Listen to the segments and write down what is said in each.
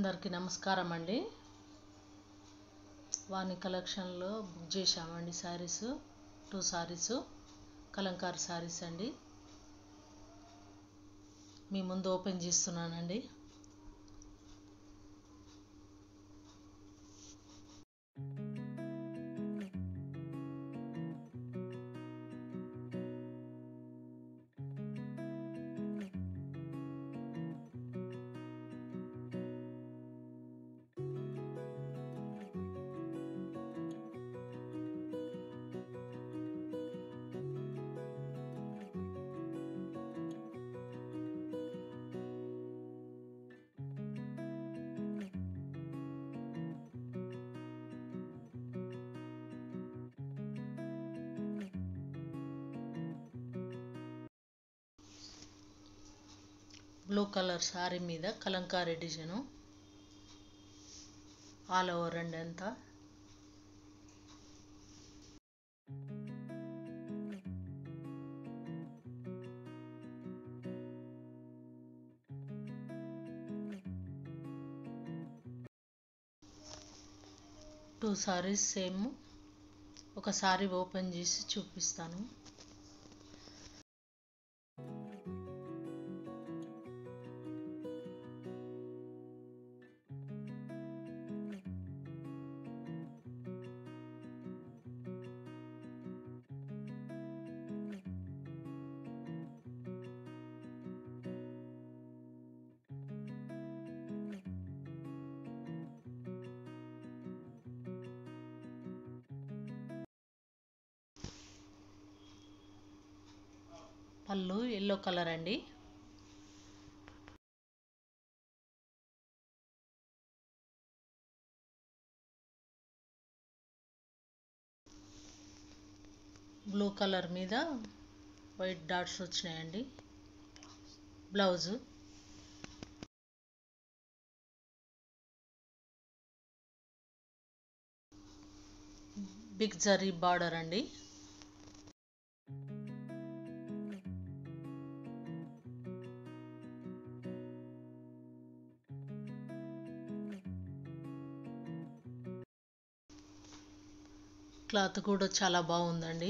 అందరికీ నమస్కారం అండి వాణి కలెక్షన్లో బుక్ చేశామండి saris two saris kalamkari saris అండి మీ ముందు ఓపెన్ చేస్తున్నానండి బ్లూ కలర్ శారీ మీద కలంకారీ డిజైను ఆల్ ఓవర్ అండి అంతా టూ సారీస్ సేమ్ ఒక సారీ ఓపెన్ చేసి చూపిస్తాను పళ్ళు ఎల్లో కలర్ అండి బ్లూ కలర్ మీద వైట్ డాట్స్ వచ్చినాయండి బ్లౌజు బిగ్ జరీ బార్డర్ అండి క్లాత్ కూడా చాలా బాగుందండి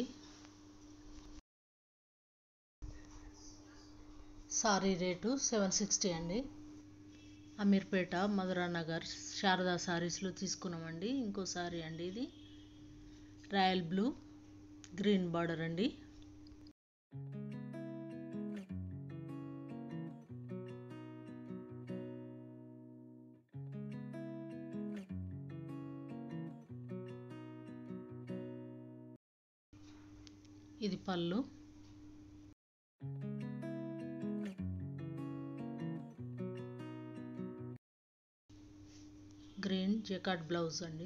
సారీ రేటు సెవెన్ సిక్స్టీ అండి అమీర్పేట మధురా నగర్ శారదా సారీస్లో తీసుకున్నామండి ఇంకో సారీ అండి ఇది రాయల్ బ్లూ గ్రీన్ బార్డర్ అండి ఇది పళ్ళు గ్రీన్ జెకాట్ బ్లౌజ్ అండి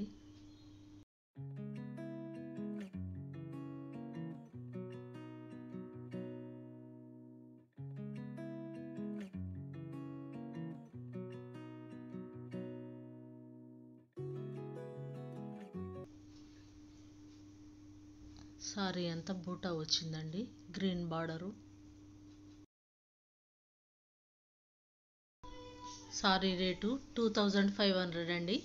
సారీ అంతా బూటా వచ్చిందండి green border sari rate two thousand five hundred అండి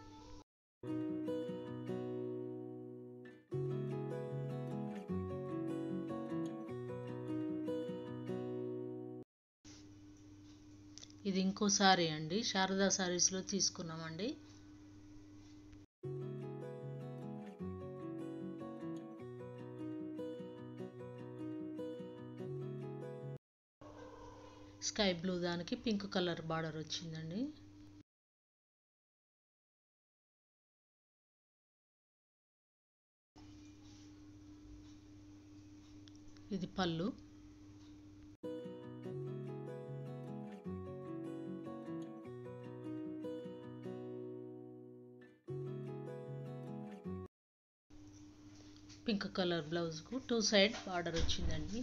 ఇది ఇంకో సారీ అండి శారదా సారీస్లో తీసుకున్నామండి స్కై బ్లూ దానికి పింక్ కలర్ బార్డర్ వచ్చిందండి ఇది పళ్ళు పింక్ కలర్ బ్లౌజ్కు టూ సైడ్ బార్డర్ వచ్చిందండి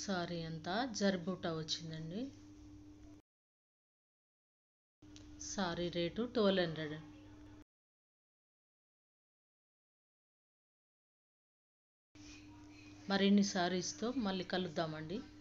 సారీ అంతా జర్బూటా వచ్చిందండి సారీ రేటు ట్వెల్వ్ హండ్రెడ్ మరిన్ని సారీస్తో మళ్ళీ కలుద్దామండి